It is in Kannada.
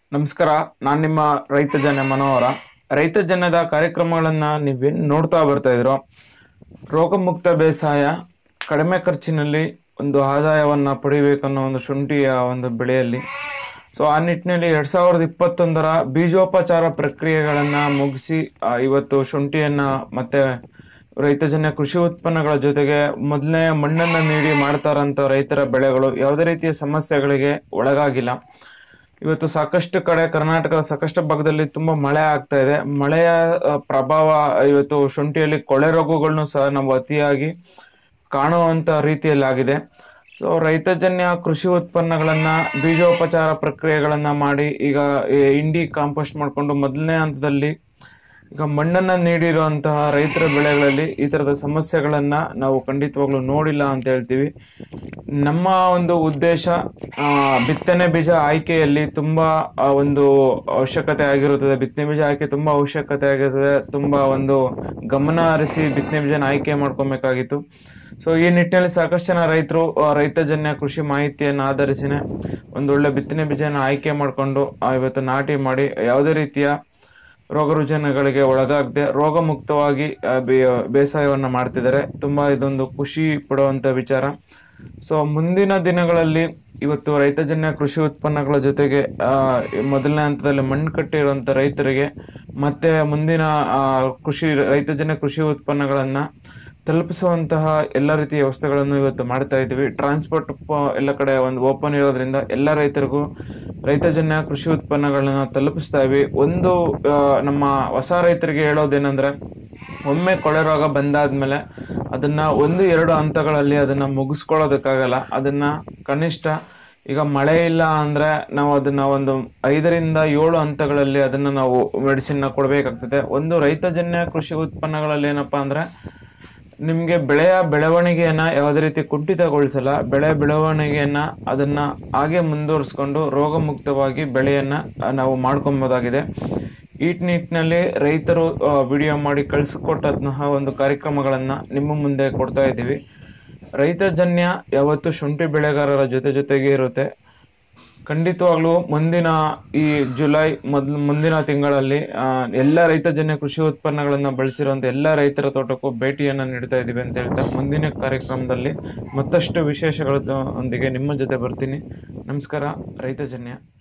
ನಮಸ್ಕಾರ ನಾನು ನಿಮ್ಮ ರೈತ ಜನ ಮನೋಹರ ರೈತ ಜನದ ಕಾರ್ಯಕ್ರಮಗಳನ್ನು ನೀವೇನು ನೋಡ್ತಾ ಬರ್ತಾ ಇದ್ರೋ ರೋಗಮುಕ್ತ ಬೇಸಾಯ ಕಡಿಮೆ ಖರ್ಚಿನಲ್ಲಿ ಒಂದು ಆದಾಯವನ್ನು ಪಡಿಬೇಕನ್ನೋ ಒಂದು ಶುಂಠಿಯ ಒಂದು ಬೆಳೆಯಲ್ಲಿ ಸೊ ಆ ನಿಟ್ಟಿನಲ್ಲಿ ಎರಡು ಸಾವಿರದ ಇಪ್ಪತ್ತೊಂದರ ಬೀಜೋಪಚಾರ ಪ್ರಕ್ರಿಯೆಗಳನ್ನು ಮುಗಿಸಿ ಆ, ಇವತ್ತು ಶುಂಠಿಯನ್ನು ಮತ್ತೆ ರೈತಜನ್ಯ ಕೃಷಿ ಉತ್ಪನ್ನಗಳ ಜೊತೆಗೆ ಮೊದಲನೇ ಮಣ್ಣನ್ನು ನೀಡಿ ಮಾಡ್ತಾರಂಥ ರೈತರ ಬೆಳೆಗಳು ಯಾವುದೇ ರೀತಿಯ ಸಮಸ್ಯೆಗಳಿಗೆ ಒಳಗಾಗಿಲ್ಲ ಇವತ್ತು ಸಾಕಷ್ಟು ಕಡೆ ಕರ್ನಾಟಕದ ಸಾಕಷ್ಟು ಭಾಗದಲ್ಲಿ ತುಂಬಾ ಮಳೆ ಆಗ್ತಾ ಇದೆ ಮಳೆಯ ಆ, ಪ್ರಭಾವ ಇವತ್ತು ಶುಂಠಿಯಲ್ಲಿ ಕೊಳೆ ರೋಗಗಳನ್ನು ಸಹ ನಾವು ಅತಿಯಾಗಿ ಕಾಣುವಂತ ರೀತಿಯಲ್ಲಿ ಆಗಿದೆ ಸೊ ರೈತಜನ್ಯ ಕೃಷಿ ಉತ್ಪನ್ನಗಳನ್ನ ಬೀಜೋಪಚಾರ ಪ್ರಕ್ರಿಯೆಗಳನ್ನ ಮಾಡಿ ಈಗ ಈ ಇಂಡಿ ಕಾಂಪೋಸ್ಟ್ ಮಾಡಿಕೊಂಡು ಮೊದಲನೇ ಹಂತದಲ್ಲಿ ಈಗ ಮಣ್ಣನ್ನ ನೀಡಿರುವಂತಹ ರೈತರ ಬೆಳೆಗಳಲ್ಲಿ ಈ ತರದ ಸಮಸ್ಯೆಗಳನ್ನ ನಾವು ಖಂಡಿತವಾಗ್ಲೂ ನೋಡಿಲ್ಲ ಅಂತ ಹೇಳ್ತೀವಿ ನಮ್ಮ ಒಂದು ಉದ್ದೇಶ ಆ, ಬಿತ್ತನೆ ಬೀಜ ಆಯ್ಕೆಯಲ್ಲಿ ತುಂಬಾ ಆ, ಒಂದು ಅವಶ್ಯಕತೆ ಆಗಿರುತ್ತದೆ ಬಿತ್ತನೆ ಬೀಜ ಆಯ್ಕೆ ತುಂಬಾ ಅವಶ್ಯಕತೆ ಆಗಿರುತ್ತದೆ ತುಂಬಾ ಒಂದು ಗಮನ ಹರಿಸಿ ಬಿತ್ತನೆ ಬೀಜನ ಆಯ್ಕೆ ಮಾಡ್ಕೊಬೇಕಾಗಿತ್ತು ಸೊ ಈ ನಿಟ್ಟಿನಲ್ಲಿ ಸಾಕಷ್ಟು ಜನ ರೈತರು ರೈತಜನ್ಯ ಕೃಷಿ ಮಾಹಿತಿಯನ್ನು ಆಧರಿಸಿನೇ ಒಂದೊಳ್ಳೆ ಬಿತ್ತನೆ ಬೀಜನ ಆಯ್ಕೆ ಮಾಡಿಕೊಂಡು ಇವತ್ತು ನಾಟಿ ಮಾಡಿ ಯಾವುದೇ ರೀತಿಯ ರೋಗ ರುಜಿನಗಳಿಗೆ ಒಳಗಾಗದೆ ರೋಗ ಮುಕ್ತವಾಗಿ ಆ, ಬೇ- ಬೇಸಾಯವನ್ನ ಮಾಡ್ತಿದ್ದಾರೆ ತುಂಬಾ ಇದೊಂದು ಖುಷಿ ಪಡುವಂತ ವಿಚಾರ ಸೊ ಮುಂದಿನ ದಿನಗಳಲ್ಲಿ ಇವತ್ತು ರೈತಜನ್ಯ ಕೃಷಿ ಉತ್ಪನ್ನಗಳ ಜೊತೆಗೆ ಆ, ಈ ಮೊದಲನೇ ಹಂತದಲ್ಲಿ ಮಣ್ಣು ಕಟ್ಟಿರುವಂತ ರೈತರಿಗೆ ಮತ್ತೆ ಮುಂದಿನ ಆ, ಕೃಷಿ ರೈತಜನ್ಯ ಕೃಷಿ ಉತ್ಪನ್ನಗಳನ್ನ ತಲುಪಿಸುವಂತಹ ಎಲ್ಲ ರೀತಿಯ ವ್ಯವಸ್ಥೆಗಳನ್ನು ಇವತ್ತು ಮಾಡ್ತಾ ಇದ್ದೀವಿ ಟ್ರಾನ್ಸ್ಪೋರ್ಟ್ ಎಲ್ಲ ಕಡೆ ಒಂದು ಓಪನ್ ಇರೋದ್ರಿಂದ ಎಲ್ಲ ರೈತರಿಗೂ ರೈತಜನ್ಯ ಕೃಷಿ ಉತ್ಪನ್ನಗಳನ್ನ ತಲುಪಿಸ್ತಾ ಇವಿ ಒಂದು ಆ, ನಮ್ಮ ಹೊಸ ರೈತರಿಗೆ ಹೇಳೋದೇನೆಂದ್ರೆ ಒಮ್ಮೆ ಕೊಳೆ ರೋಗ ಬಂದಾದ್ಮೇಲೆ ಅದನ್ನ ಒಂದು ಎರಡು ಹಂತಗಳಲ್ಲಿ ಅದನ್ನ ಮುಗಿಸ್ಕೊಳ್ಳೋದಕ್ಕಾಗಲ್ಲ ಅದನ್ನ ಕನಿಷ್ಠ ಈಗ ಮಳೆ ಇಲ್ಲ ಅಂದ್ರೆ ನಾವು ಅದನ್ನ ಒಂದು ಐದರಿಂದ ಏಳು ಹಂತಗಳಲ್ಲಿ ಅದನ್ನ ನಾವು ಮೆಡಿಸಿನ್ನ ಕೊಡಬೇಕಾಗ್ತದೆ ಒಂದು ರೈತಜನ್ಯ ಕೃಷಿ ಉತ್ಪನ್ನಗಳಲ್ಲಿ ಏನಪ್ಪಾ ಅಂದ್ರೆ ನಿಮಗೆ ಬೆಳೆಯ ಬೆಳವಣಿಗೆಯನ್ನ ಯಾವುದೇ ರೀತಿ ಕುಂಠಿತಗೊಳಿಸಲ್ಲ ಬೆಳೆ ಬೆಳವಣಿಗೆಯನ್ನ ಅದನ್ನ ಹಾಗೆ ಮುಂದುವರಿಸ್ಕೊಂಡು ರೋಗ ಮುಕ್ತವಾಗಿ ಬೆಳೆಯನ್ನ ಆ, ನಾವು ಮಾಡ್ಕೊಬೋದಾಗಿದೆ ಈ ನಿಟ್ಟಿನಲ್ಲಿ ರೈತರು ವಿಡಿಯೋ ಮಾಡಿ ಕಳಿಸಿಕೊಟ್ಟಂತಹ ಒಂದು ಕಾರ್ಯಕ್ರಮಗಳನ್ನ ನಿಮ್ಮ ಮುಂದೆ ಕೊಡ್ತಾ ಇದ್ದೀವಿ ರೈತಜನ್ಯ ಯಾವತ್ತು ಶುಂಠಿ ಬೆಳೆಗಾರರ ಜೊತೆ ಜೊತೆಗೆ ಇರುತ್ತೆ ಖಂಡಿತವಾಗ್ಲೂ ಮುಂದಿನ ಈ ಜುಲೈ ಮೊದಲು ಮುಂದಿನ ತಿಂಗಳಲ್ಲಿ ಆ, ಎಲ್ಲ ರೈತಜನ್ಯ ಕೃಷಿ ಉತ್ಪನ್ನಗಳನ್ನು ಬಳಸಿರುವಂಥ ಎಲ್ಲ ರೈತರ ತೋಟಕ್ಕೂ ಭೇಟಿಯನ್ನು ನೀಡ್ತಾ ಇದ್ದೀವಿ ಅಂತ ಹೇಳ್ತಾ ಮುಂದಿನ ಕಾರ್ಯಕ್ರಮದಲ್ಲಿ ಮತ್ತಷ್ಟು ವಿಶೇಷಗಳೊಂದಿಗೆ ನಿಮ್ಮ ಜೊತೆ ಬರ್ತೀನಿ ನಮಸ್ಕಾರ ರೈತಜನ್ಯ